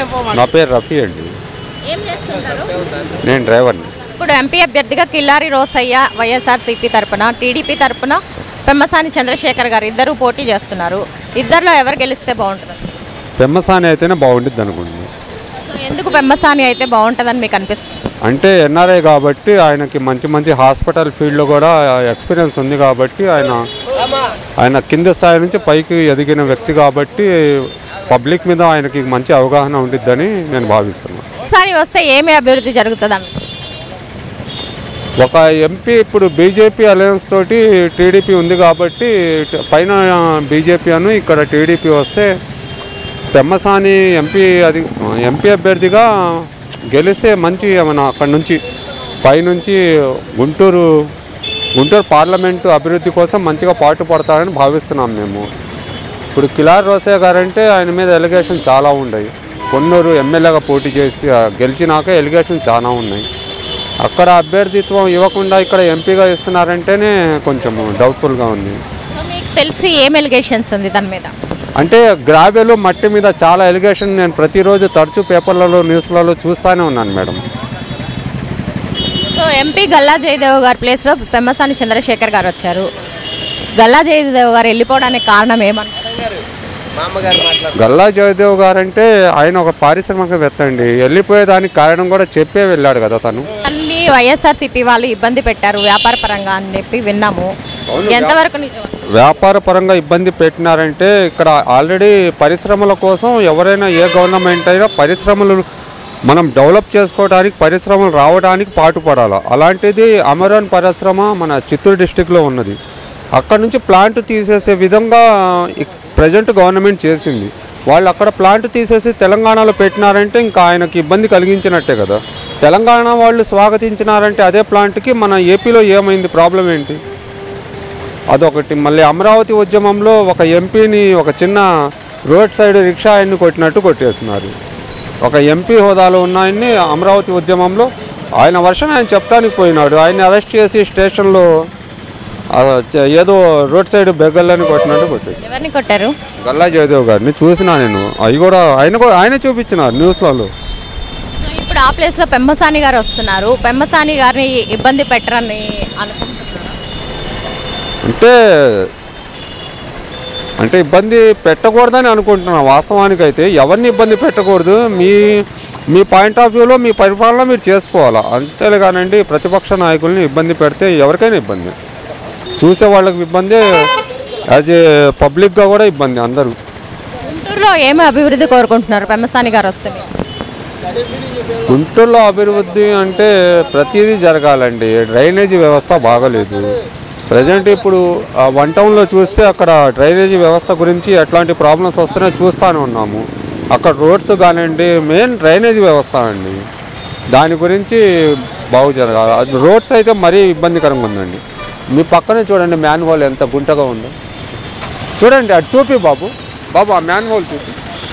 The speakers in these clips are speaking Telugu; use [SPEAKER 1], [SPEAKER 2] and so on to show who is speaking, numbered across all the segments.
[SPEAKER 1] నా పేరు రఫీ అండి
[SPEAKER 2] ఏం చేస్తుంటారు
[SPEAKER 1] నేను డ్రైవర్ని
[SPEAKER 2] ఇప్పుడు ఎంపీ అభ్యర్థిగా కిల్లారి రోసయ్య వైఎస్ఆర్సీపీ తరపున టీడీపీ తరపున పెమ్మసాని చంద్రశేఖర్ గారు ఇద్దరు పోటీ చేస్తున్నారు ఇద్దరిలో ఎవరు గెలిస్తే బాగుంటుంది
[SPEAKER 1] పెమ్మసాని అయితేనే బాగుంటుంది అనుకుంటున్నాను
[SPEAKER 2] సో ఎందుకు పెమ్మసాని అయితే బాగుంటుందని మీకు అనిపిస్తుంది
[SPEAKER 1] అంటే ఎన్ఆర్ఐ కాబట్టి ఆయనకి మంచి మంచి హాస్పిటల్ ఫీల్డ్లో కూడా ఎక్స్పీరియన్స్ ఉంది కాబట్టి ఆయన ఆయన కింద స్థాయి నుంచి పైకి ఎదిగిన వ్యక్తి కాబట్టి పబ్లిక్ మీద ఆయనకి మంచి అవగాహన ఉండిద్దని నేను భావిస్తున్నాను
[SPEAKER 2] పెమ్మసాని వస్తే ఏమి అభివృద్ధి జరుగుతుంది అన్న
[SPEAKER 1] ఒక ఎంపీ ఇప్పుడు బీజేపీ అలయన్స్ తోటి టీడీపీ ఉంది కాబట్టి ట- పైన బీజేపీ అను ఇక్కడ టీడీపీ వస్తే పెమ్మసాని ఎంపీ అది ఎంపీ అభ్యర్థిగా గెలిస్తే మంచి మన అక్కడి నుంచి పైనుంచి గుంటూరు గుంటూరు పార్లమెంటు అభివృద్ధి కోసం మంచిగా పాటు పడతారని భావిస్తున్నాం మేము ఇప్పుడు కిలార్ రోసే గారంటే ఆయన మీద ఎలిగేషన్ చాలా ఉన్నాయి కొన్నూరు ఎమ్మెల్యేగా పోటీ చేసి ఆ, గెలిచినాక ఎలిగేషన్ చాలా ఉన్నాయి అక్కడ అభ్యర్థిత్వం ఇవ్వకుండా ఇక్కడ ఎంపీగా ఇస్తున్నారంటేనే కొంచెం డౌట్ఫుల్గా ఉంది
[SPEAKER 2] సో మీకు తెలిసి ఏం ఎలిగేషన్స్ ఉంది దాని మీద
[SPEAKER 1] అంటే గ్రావెలు మట్టి మీద చాలా ఎలిగేషన్ నేను ప్రతిరోజు తరచూ పేపర్లలో న్యూస్లలో చూస్తూనే ఉన్నాను madam
[SPEAKER 2] so MP Galla Jayadev గారి ప్లేస్లో పెమ్మసాని చంద్రశేఖర్ గారు వచ్చారు గల్లా జయదేవ్ గారు వెళ్ళిపోవడానికి కారణం ఏమంటారు
[SPEAKER 1] గల్లా జయదేవ్ గారంటే ఆయన ఒక పారిశ్రామికవేత్త అండి వెళ్ళిపోయేదానికి కారణం కూడా చెప్పే వెళ్ళాడు కదా తను
[SPEAKER 2] అన్ని వైఎస్ఆర్సీపీ వాళ్ళు ఇబ్బంది పెట్టారు వ్యాపార పరంగా అని చెప్పి విన్నాము ఎంతవరకు నిజం
[SPEAKER 1] వ్యాపార పరంగా ఇబ్బంది పెట్టినారంటే ఇక్కడ ఆల్రెడీ పరిశ్రమల కోసం ఎవరైనా ఏ గవర్నమెంట్ అయినా పరిశ్రమలు మనం డెవలప్ చేసుకోవడానికి పరిశ్రమలు రావడానికి పాటుపడాలి అలాంటిది అమరాన్ పరిశ్రమ మన చిత్తూరు డిస్టిక్లో ఉన్నది అక్కడ నుంచి ప్లాంట్ తీసేసే విధంగా ప్రజెంట్ గవర్నమెంట్ చేసింది వాళ్ళు అక్కడ ప్లాంట్ తీసేసి తెలంగాణలో పెట్టినారంటే ఇంకా ఆయనకి ఇబ్బంది కలిగించినట్టే కదా తెలంగాణ వాళ్ళు స్వాగతించినారంటే అదే ప్లాంట్కి మన ఏపీలో ఏమైంది ప్రాబ్లం ఏంటి అదొకటి మళ్ళీ అమరావతి ఉద్యమంలో ఒక ఎంపీని ఒక చిన్న రోడ్ సైడ్ రిక్షా ఆయన్ని కొట్టినట్టు కొట్టేస్తున్నారు ఒక ఎంపీ హోదాలో ఉన్న ఆయన్ని అమరావతి ఉద్యమంలో ఆయన వర్షం ఆయన చెప్పడానికి పోయినాడు ఆయన్ని అరెస్ట్ చేసి స్టేషన్లో ఆ, చ- ఏదో రోడ్ సైడ్ బెగ్గర్లని కొట్టినట్టు కొట్టేసి
[SPEAKER 2] ఎవరిని కొట్టారు
[SPEAKER 1] గల్లా జయదేవ్ గారిని చూసినా నేను అవి కూడా ఆయన కూడా ఆయనే చూపించినారు న్యూస్లలో
[SPEAKER 2] సో ఇప్పుడు ఆ ప్లేస్లో పెమ్మసాని గారు వస్తున్నారు పెమ్మసాని గారిని ఇబ్బంది పెట్టరని అనుకుంటున్నారు
[SPEAKER 1] అంటే అంటే ఇబ్బంది పెట్టకూడదని అనుకుంటున్నాను వాస్తవానికి అయితే ఎవరిని ఇబ్బంది పెట్టకూడదు మీ మీ పాయింట్ ఆఫ్ వ్యూలో మీ పరిపాలన మీరు చేసుకోవాలా అంతేలే కానండి ప్రతిపక్ష నాయకుల్ని ఇబ్బంది పెడితే ఎవరికైనా ఇబ్బంది చూసే వాళ్ళకి ఇబ్బంది యాజ్ ఏ పబ్లిక్గా కూడా ఇబ్బంది అందరూ
[SPEAKER 2] గుంటూరులో ఏమి అభివృద్ధి కోరుకుంటున్నారు పెమ్మసాని గారు వస్తే మీరు?
[SPEAKER 1] గుంటూరులో అభివృద్ధి అంటే ప్రతిదీ జరగాలండి డ్రైనేజీ వ్యవస్థ బాగలేదు ప్రజెంట్ ఇప్పుడు ఆ వన్ టౌన్లో చూస్తే అక్కడ డ్రైనేజీ వ్యవస్థ గురించి ఎట్లాంటి ప్రాబ్లమ్స్ వస్తున్నాయో చూస్తూనే ఉన్నాము అక్కడ రోడ్స్ కానివ్వండి మెయిన్ డ్రైనేజీ వ్యవస్థ అండి దాని గురించి బాగు జరగాలి అది రోడ్స్ అయితే మరీ ఇబ్బందికరంగా ఉందండి మీ పక్కనే చూడండి మ్యాన్ హోల్ ఎంత గుంటగా ఉందో చూడండి అటు చూపి బాబు బాబు ఆ మ్యాన్ హోల్ చూపి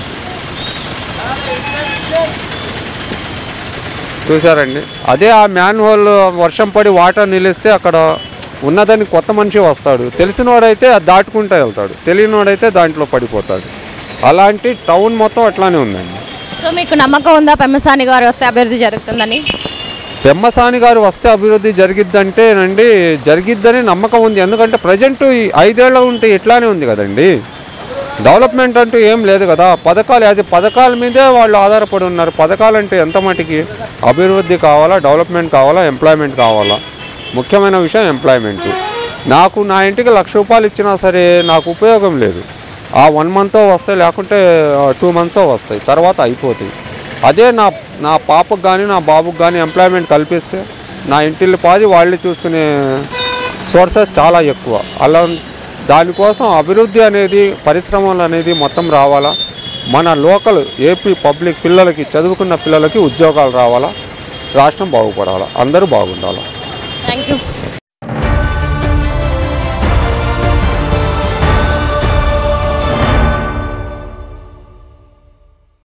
[SPEAKER 1] చూశారండి అదే ఆ మ్యాన్ హోల్ వర్షం పడి వాటర్ నిలిస్తే అక్కడ ఉన్నదని కొత్త మనిషి వస్తాడు తెలిసిన వాడైతే అది దాటుకుంటూ వెళ్తాడు తెలియని వాడైతే దాంట్లో పడిపోతాడు అలాంటి టౌన్ మొత్తం అట్లానే ఉందండి
[SPEAKER 2] సో మీకు నమ్మకం ఉందా పెమ్మసాని గారు వస్తే అభివృద్ధి జరుగుతుందని
[SPEAKER 1] పెమ్మసాని గారు వస్తే అభివృద్ధి జరిగిద్దంటే నండి జరిగిద్దని నమ్మకం ఉంది ఎందుకంటే ప్రజెంట్ ఈ ఐదేళ్ల ఉంటే ఇట్లానే ఉంది కదండి డెవలప్మెంట్ అంటూ ఏం లేదు కదా పథకాలు యాజ్ పథకాల మీదే వాళ్ళు ఆధారపడి ఉన్నారు పథకాలు అంటే ఎంత మటుకి అభివృద్ధి కావాలా డెవలప్మెంట్ కావాలా ఎంప్లాయ్మెంట్ కావాలా ముఖ్యమైన విషయం ఎంప్లాయ్మెంట్ నాకు నా ఇంటికి లక్ష రూపాయలు ఇచ్చినా సరే నాకు ఉపయోగం లేదు ఆ వన్ మంత్ వస్తాయి లేకుంటే టూ మంత్స్ వస్తాయి తర్వాత అయిపోతాయి అదే నా నా పాపకు కానీ నా బాబుకు కానీ ఎంప్లాయ్మెంట్ కల్పిస్తే నా ఇంటిల్లి పాది వాళ్ళే చూసుకునే సోర్సెస్ చాలా ఎక్కువ అలా దానికోసం అభివృద్ధి అనేది పరిశ్రమలు అనేది మొత్తం రావాలా మన లోకల్ ఏపీ పబ్లిక్ పిల్లలకి చదువుకున్న పిల్లలకి ఉద్యోగాలు రావాలా రాష్ట్రం బాగుపడాలా అందరూ బాగుండాలా
[SPEAKER 2] థ్యాంక్ యూ